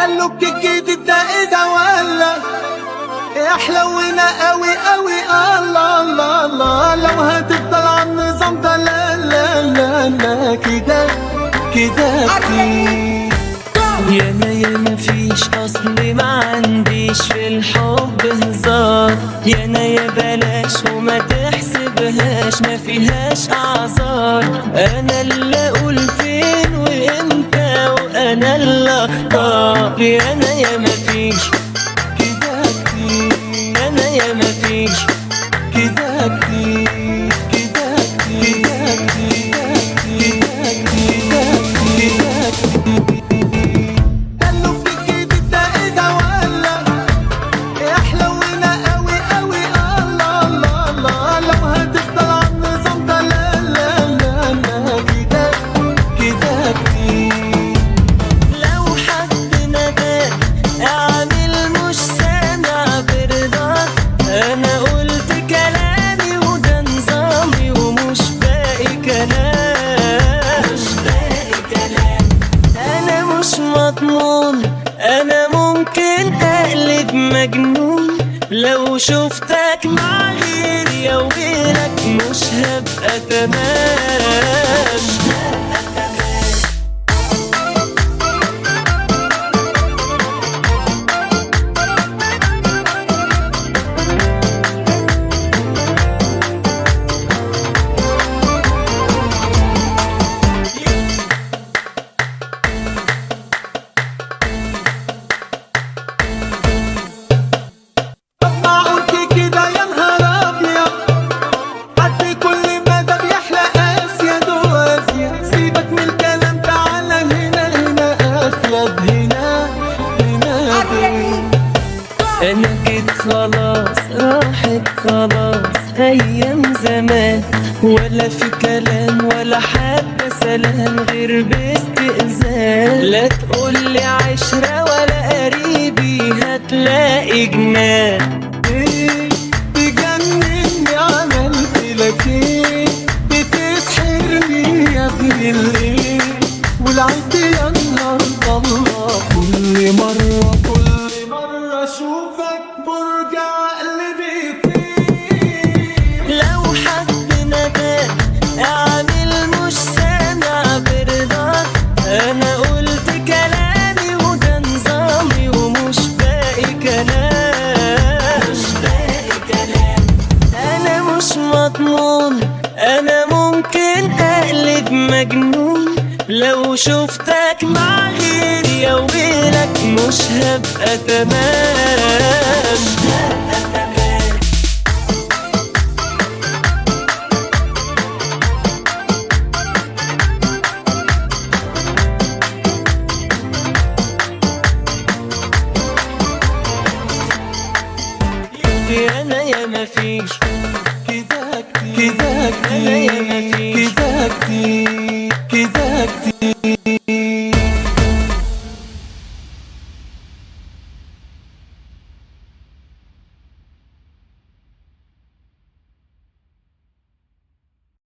ده اللوك الجديد ده ايه ده ولا احلونا قوي قوي الله الله الله لو هتفضل على النظام ده لا لا لا لا كده كده كتير يا انا يا مفيش اصل ما عنديش في الحب هزار يا انا يا بلاش وما تحسبهاش ما فيهاش اعذار انا اللي اقول فين وامتى وانا اللي اختار يا انا يا مفيش كده كتير انا يا مفيش كده كتير كده كتير كده كتير كده كتير ده اللوك الجديد ده ايه ده ولا احلونا قوي قوي الله الله الله لو هتفضل على النظام ده لا لا لا لا كده كده كتير لو حد نداك اعمل مش سامع برضاك انا قلت كلامي وده نظامي ومش باقي كلام مش باقي كلام انا مش مضمون انا ممكن اقلب مجنون لو شفتك مع غيري او غيرك مش هبقى تمام طب معقول كده يا نهار ابيض حد كل مدى بيحلى اسيد وازيد سيبك من الكلام تعالى هنا هنا افيد هنا هنا هنا انا جيت خلاص راحت خلاص ايام زمان ولا في كلام ولا حتى سلام غير باستئذان لا تقولي عشرة ولا قريبي هتلاقي جنان ايه تجنني عملت لك ايه بتسحرني يا ابن الايه والعيد يا نهار الله كل مرة كل مرة اشوفك برجع قلبي يطير لو حد نداك اعمل مش سامع برضاك انا قلت كلامي وده نظامي ومش باقي كلام مش باقي كلام انا مش مضمون انا ممكن اقلب مجنون لو شفتك مع غيري او غيرك مش هبقى تمام مش هبقى تمام يا انا يا مفيش كده كتير كده أنا يا كتير مفيش. كده كتير كده كتير